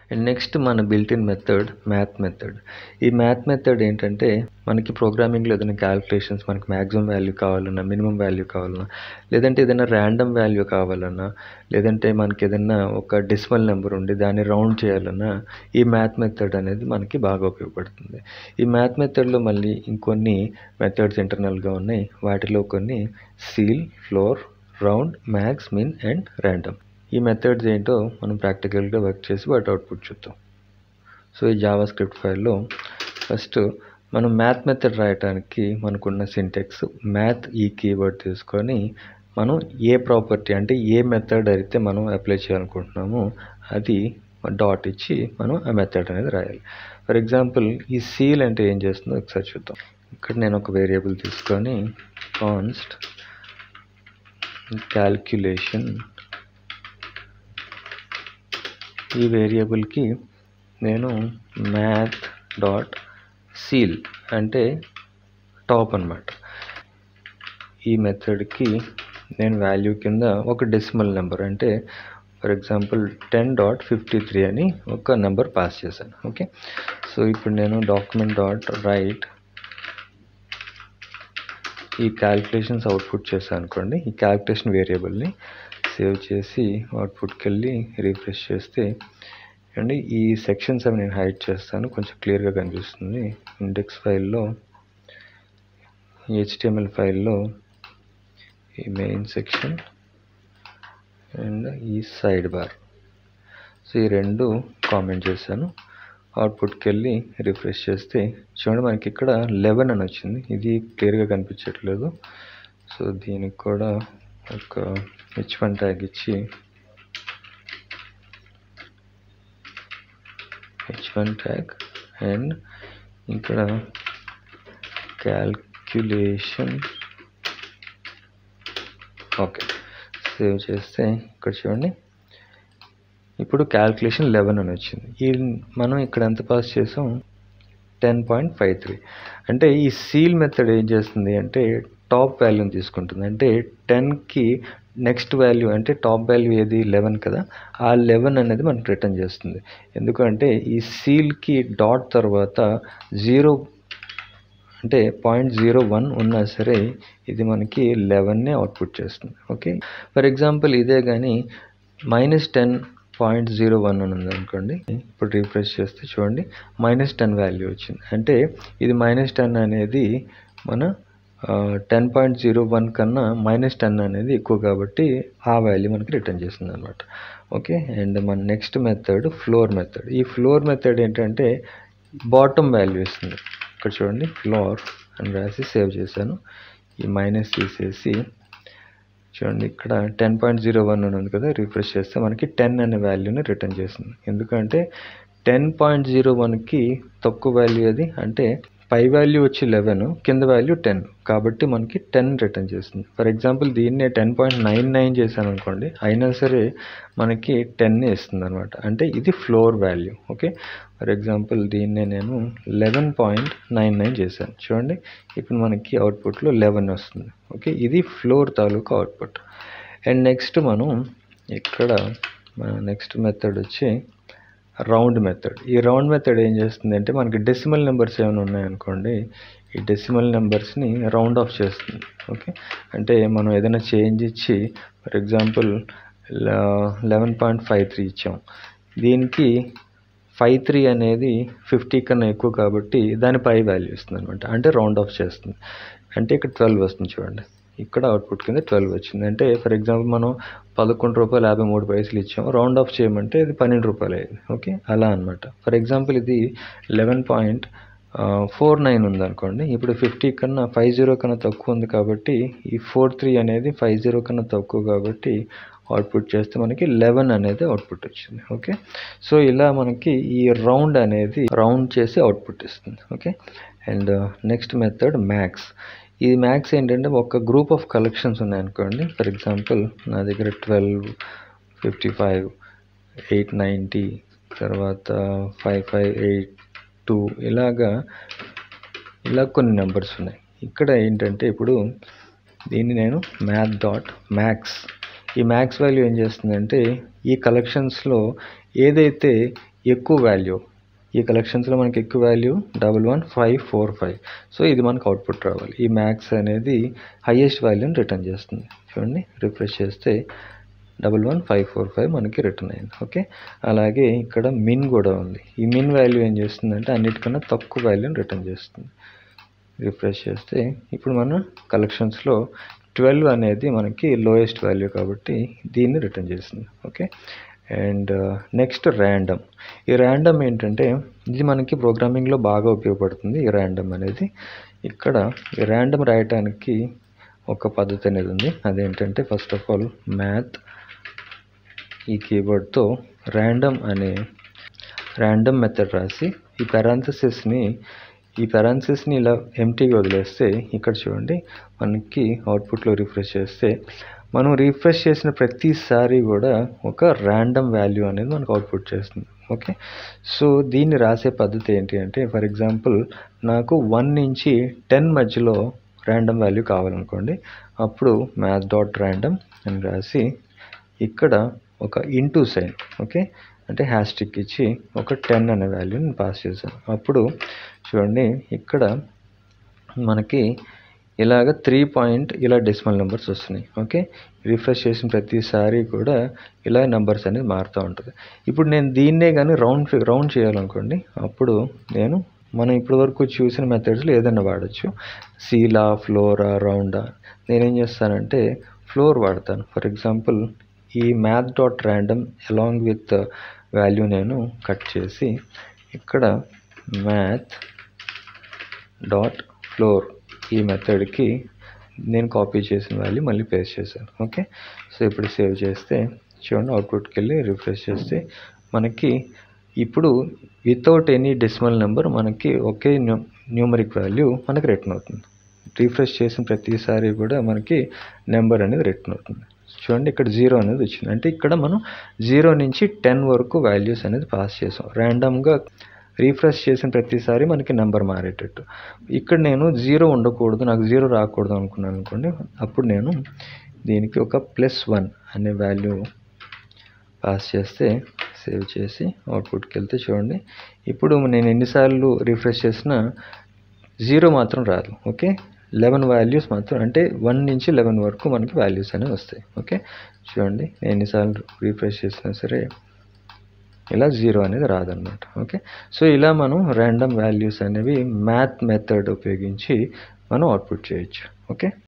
and next మన built in method math method ఈ math method ఏంటంటే మనకి ప్రోగ్రామింగ్లో ఏదైనా క్యాలిక్యులేషన్స్ మనకి మ్యాక్సిమం వాల్యూ కావాలన్నా మినిమం వాల్యూ కావాలన్నా లేదంటే ఏదైనా ర్యాండమ్ వాల్యూ కావాలన్నా లేదంటే మనకి ఏదైనా ఒక డెసిమల్ నెంబర్ ఉండి దాన్ని రౌండ్ చేయాలన్నా ఈ మ్యాథ్ మెథడ్ అనేది మనకి బాగా ఉపయోగపడుతుంది ఈ మ్యాథ్ మెథడ్లో మళ్ళీ ఇంకొన్ని మెథడ్స్ ఇంటర్నల్గా ఉన్నాయి వాటిలో కొన్ని ceil floor round max min and random ఈ మెథడ్స్ ఏంటో మనం ప్రాక్టికల్గా వర్క్ చేసి వాటి అవుట్పుట్ చూద్దాం సో ఈ జావా స్క్రిప్ట్ ఫైల్లో ఫస్ట్ మనం మ్యాథ్ మెథడ్ రాయడానికి మనకున్న సింటెక్స్ మ్యాథ్ ఈ కీవర్డ్ తీసుకొని మనం ఏ ప్రాపర్టీ అంటే ఏ మెథడ్ అయితే మనం అప్లై చేయాలనుకుంటున్నామో అది డాట్ ఇచ్చి మనం ఆ మెథడ్ అనేది రాయాలి ఫర్ ఎగ్జాంపుల్ ఈ సీల్ అంటే ఏం చేస్తుందో ఒకసారి చూద్దాం ఇక్కడ నేను ఒక వేరియబుల్ తీసుకొని కాన్స్ట్ క్యాల్క్యులేషన్ ఈ వేరియబుల్కి నేను మ్యాథ్ డాట్ సీల్ అంటే టాప్ అనమాట ఈ మెథడ్కి నేను వాల్యూ కింద ఒక డెసిమల్ నెంబర్ అంటే for example ten dot fifty three అని ఒక నెంబర్ పాస్ చేశాను ఓకే సో ఇప్పుడు నేను డాక్యుమెంట్ డాట్ రైట్ ఈ క్యాల్కులేషన్స్ అవుట్పుట్ చేశాను అనుకోండి ఈ క్యాల్కులేషన్ వేరియబుల్ని సేవ్ చేసి అవుట్పుట్కి వెళ్ళి రీఫ్రెష్ చేస్తే అండి ఈ సెక్షన్స్ అవి నేను హైడ్ చేస్తాను కొంచెం క్లియర్గా కనిపిస్తుంది ఇండెక్స్ ఫైల్లో హెచ్టిఎంఎల్ ఫైల్లో ఈ మెయిన్ సెక్షన్ అండ్ ఈ సైడ్ బార్ సో ఈ రెండు కామెంట్ చేశాను అవుట్పుట్కి వెళ్ళి రిఫ్రెష్ చేస్తే చూడండి మనకి ఇక్కడ లెవెన్ అని వచ్చింది ఇది క్లియర్గా కనిపించట్లేదు సో దీనికి కూడా ఒక హెచ్ వన్ ట్యాగ్ ఇచ్చి హెచ్ వన్ ట్యాగ్ అండ్ ఇక్కడ క్యాల్క్యులేషన్ ఓకే సేవ్ చేస్తే ఇక్కడ చూడండి ఇప్పుడు క్యాల్కులేషన్ లెవెన్ అని వచ్చింది ఈ మనం ఇక్కడ ఎంత పాస్ చేసాం టెన్ పాయింట్ ఫైవ్ త్రీ అంటే ఈ సీల్ మెథడ్ ఏం చేస్తుంది అంటే టాప్ వాల్యూని తీసుకుంటుంది అంటే టెన్కి నెక్స్ట్ వాల్యూ అంటే టాప్ వాల్యూ ఏది లెవెన్ కదా ఆ లెవెన్ అనేది మనకు రిటర్న్ చేస్తుంది ఎందుకంటే ఈ సీల్కి డాట్ తర్వాత జీరో అంటే పాయింట్ జీరో వన్ ఉన్నా సరే ఇది మనకి లెవెన్నే అవుట్పుట్ చేస్తుంది ఓకే ఫర్ ఎగ్జాంపుల్ ఇదే కానీ minus ten point zero one అని ఉంది అనుకోండి ఇప్పుడు రీఫ్రెష్ చేస్తే చూడండి మైనస్ టెన్ వాల్యూ వచ్చింది అంటే ఇది మైనస్ టెన్ అనేది మన టెన్ పాయింట్ జీరో వన్ కన్నా మైనస్ టెన్ అనేది ఎక్కువ కాబట్టి ఆ వాల్యూ మనకి రిటర్న్ చేస్తుంది అనమాట ఓకే అండ్ మన నెక్స్ట్ మెథడ్ ఫ్లోర్ మెథడ్ ఈ ఫ్లోర్ మెథడ్ ఏంటంటే బాటమ్ వాల్యూ ఇస్తుంది ఇక్కడ చూడండి ఫ్లోర్ అని రాసి సేవ్ చేశాను ఈ మైనస్ తీసేసి చూడండి ఇక్కడ టెన్ పాయింట్ జీరో వన్ అని ఉంది కదా రిఫ్రెష్ చేస్తే మనకి టెన్ అనే వాల్యూని రిటర్న్ చేస్తుంది ఎందుకంటే టెన్ పాయింట్ జీరో వన్కి తక్కువ వాల్యూ అది అంటే పై వాల్యూ వచ్చి లెవెన్ కింద వాల్యూ టెన్ కాబట్టి మనకి టెన్ రిటర్న్ చేస్తుంది ఫర్ ఎగ్జాంపుల్ దీన్నే టెన్ పాయింట్ నైన్ నైన్ చేశాను అనుకోండి అయినా సరే మనకి టెన్ ఇస్తుంది అనమాట అంటే ఇది floor value okay for example దీన్నే నేను లెవెన్ పాయింట్ నైన్ నైన్ చేశాను చూడండి ఇప్పుడు మనకి అవుట్పుట్లో లెవెన్ వస్తుంది ఓకే ఇది ఫ్లోర్ తాలూకా అవుట్పుట్ అండ్ నెక్స్ట్ మనం ఇక్కడ నెక్స్ట్ మెథడ్ వచ్చి రౌండ్ మెథడ్ ఈ రౌండ్ మెథడ్ ఏం చేస్తుంది అంటే మనకి డెసిమల్ నెంబర్స్ ఏమైనా ఉన్నాయనుకోండి ఈ డెసిమల్ నెంబర్స్ని రౌండ్ ఆఫ్ చేస్తుంది ఓకే అంటే మనం ఏదైనా చేంజ్ ఇచ్చి for example eleven point five three ఇచ్చాం దీనికి ఫైవ్ త్రీ అనేది ఫిఫ్టీ కన్నా ఎక్కువ కాబట్టి దాని పై వాల్యూ ఇస్తుంది అనమాట అంటే రౌండ్ ఆఫ్ చేస్తుంది అంటే ఇక్కడ ట్వెల్వ్ వస్తుంది చూడండి ఇక్కడ అవుట్పుట్ కింద ట్వెల్వ్ వచ్చింది అంటే ఫర్ ఎగ్జాంపుల్ మనం పదకొండు రూపాయలు యాభై మూడు పైసలు ఇచ్చాం రౌండ్ ఆఫ్ చేయమంటే ఇది పన్నెండు రూపాయలు అయింది ఓకే అలా అనమాట ఫర్ ఎగ్జాంపుల్ ఇది లెవెన్ పాయింట్ ఫోర్ నైన్ ఉంది అనుకోండి ఇప్పుడు ఫిఫ్టీ కన్నా ఫైవ్ జీరో కన్నా తక్కువ ఉంది కాబట్టి ఈ ఫోర్ త్రీ అనేది ఫైవ్ జీరో కన్నా తక్కువ కాబట్టి అవుట్పుట్ చేస్తే మనకి లెవెన్ అనేది అవుట్పుట్ వచ్చింది ఓకే సో ఇలా మనకి ఈ రౌండ్ అనేది రౌండ్ చేసి అవుట్పుట్ ఇస్తుంది okay and next method max ఈ మ్యాక్స్ ఏంటంటే ఒక గ్రూప్ ఆఫ్ కలెక్షన్స్ ఉన్నాయనుకోండి ఫర్ ఎగ్జాంపుల్ నా దగ్గర twelve fifty five eight ninety తర్వాత ఫైవ్ ఫైవ్ ఎయిట్ టూ ఇలాగా ఇలా కొన్ని నెంబర్స్ ఉన్నాయి ఇక్కడ ఏంటంటే ఇప్పుడు దీన్ని నేను మ్యాథ్ డాట్ మ్యాక్స్ ఈ మ్యాక్స్ వాల్యూ ఏం చేస్తుందంటే ఈ కలెక్షన్స్లో ఏదైతే ఎక్కువ వాల్యూ ఈ కలెక్షన్స్లో మనకి ఎక్కువ value double one five four five so ఇది మనకు అవుట్పుట్ రావాలి ఈ మ్యాక్స్ అనేది హయ్యెస్ట్ వాల్యూని రిటర్న్ చేస్తుంది చూడండి రిఫ్రెష్ చేస్తే double one five four five మనకి రిటర్న్ అయింది ఓకే అలాగే ఇక్కడ మిన్ కూడా ఉంది ఈ మిన్ వాల్యూ ఏం చేస్తుందంటే అన్నిటికన్నా తక్కువ వాల్యూని రిటర్న్ చేస్తుంది రిఫ్రెష్ చేస్తే ఇప్పుడు మన కలెక్షన్స్లో ట్వెల్వ్ అనేది మనకి లోయెస్ట్ వాల్యూ కాబట్టి దీన్ని రిటర్న్ చేస్తుంది ఓకే అండ్ నెక్స్ట్ ర్యాండమ్ ఈ ర్యాండమ్ ఏంటంటే ఇది మనకి ప్రోగ్రామింగ్లో బాగా ఉపయోగపడుతుంది ఈ ర్యాండమ్ అనేది ఇక్కడ ఈ ర్యాండమ్ రాయటానికి ఒక పద్ధతి అనేది ఉంది అదేంటంటే ఫస్ట్ ఆఫ్ ఆల్ మ్యాథ్ ఈ కీబోర్డ్తో ర్యాండమ్ అనే ర్యాండమ్ మెథడ్ రాసి ఈ పెరాన్సిస్ని ఈ పెరాన్సిస్ని ఇలా ఎంటీగా వదిలేస్తే ఇక్కడ చూడండి మనకి అవుట్పుట్లో రిఫ్రెష్ చేస్తే మనం రిఫ్రెష్ చేసిన ప్రతిసారి కూడా ఒక ర్యాండమ్ వాల్యూ అనేది మనకు అవుట్పుట్ చేస్తుంది ఓకే సో దీన్ని రాసే పద్ధతి ఏంటి అంటే ఫర్ ఎగ్జాంపుల్ నాకు వన్ నుంచి టెన్ మధ్యలో ర్యాండమ్ వాల్యూ కావాలనుకోండి అప్పుడు మ్యాథ్ డాట్ ర్యాండమ్ అని రాసి ఇక్కడ ఒక ఇంటూ సైన్ ఓకే అంటే హ్యాస్టిక్ ఇచ్చి ఒక టెన్ అనే వాల్యూని పాస్ చేశాను అప్పుడు చూడండి ఇక్కడ మనకి ఇలాగ త్రీ పాయింట్ ఇలా డెసిమల్ నెంబర్స్ వస్తున్నాయి ఓకే రిఫ్రెష్ చేసిన ప్రతిసారి కూడా ఇలా నెంబర్స్ అనేది మారుతూ ఉంటుంది ఇప్పుడు నేను దీన్నే కానీ రౌండ్ రౌండ్ చేయాలనుకోండి అప్పుడు నేను మనం ఇప్పటి వరకు చూసిన మెథడ్స్లో ఏదైనా వాడచ్చు సీలా ఫ్లోరా రౌండా నేనేం చేస్తానంటే ఫ్లోర్ వాడతాను ఫర్ ఎగ్జాంపుల్ ఈ math dot random along with value నేను కట్ చేసి ఇక్కడ మ్యాథ్ డాట్ ఫ్లోర్ ఈ మెథడ్కి నేను కాపీ చేసిన వాల్యూ మళ్ళీ పేస్ట్ చేశాను ఓకే సో ఇప్పుడు సేవ్ చేస్తే చూడండి అవుట్పుట్కి వెళ్ళి రిఫ్రెష్ చేస్తే మనకి ఇప్పుడు వితౌట్ ఎనీ డెసిమల్ నెంబర్ మనకి ఒకే న్యూ న్యూమరిక్ వాల్యూ మనకి రిటర్న్ అవుతుంది రీఫ్రెష్ చేసిన ప్రతిసారి కూడా మనకి నెంబర్ అనేది రిటర్న్ అవుతుంది చూడండి ఇక్కడ జీరో అనేది వచ్చింది అంటే ఇక్కడ మనం జీరో నుంచి టెన్ వరకు వాల్యూస్ అనేది పాస్ చేసాం ర్యాండమ్గా రీఫ్రెష్ చేసిన ప్రతిసారి మనకి నెంబర్ మారేటట్టు ఇక్కడ నేను జీరో ఉండకూడదు నాకు జీరో రాకూడదు అనుకున్నాను అనుకోండి అప్పుడు నేను దీనికి ఒక ప్లస్ వన్ అనే వాల్యూ పాస్ చేస్తే సేవ్ చేసి అవుట్పుట్కి వెళ్తే చూడండి ఇప్పుడు నేను ఎన్నిసార్లు రిఫ్రెష్ చేసినా జీరో మాత్రం రాదు ఓకే లెవెన్ వాల్యూస్ మాత్రం అంటే వన్ నుంచి లెవెన్ వరకు మనకి వాల్యూస్ అనేవి వస్తాయి ఓకే చూడండి నేను ఎన్నిసార్లు రీఫ్రెష్ చేసినా సరే ఇలా జీరో అనేది రాదనమాట ఓకే సో ఇలా మనం ర్యాండమ్ వాల్యూస్ అనేవి మ్యాథ్ మెథడ్ ఉపయోగించి మనం అవుట్పుట్ చేయొచ్చు ఓకే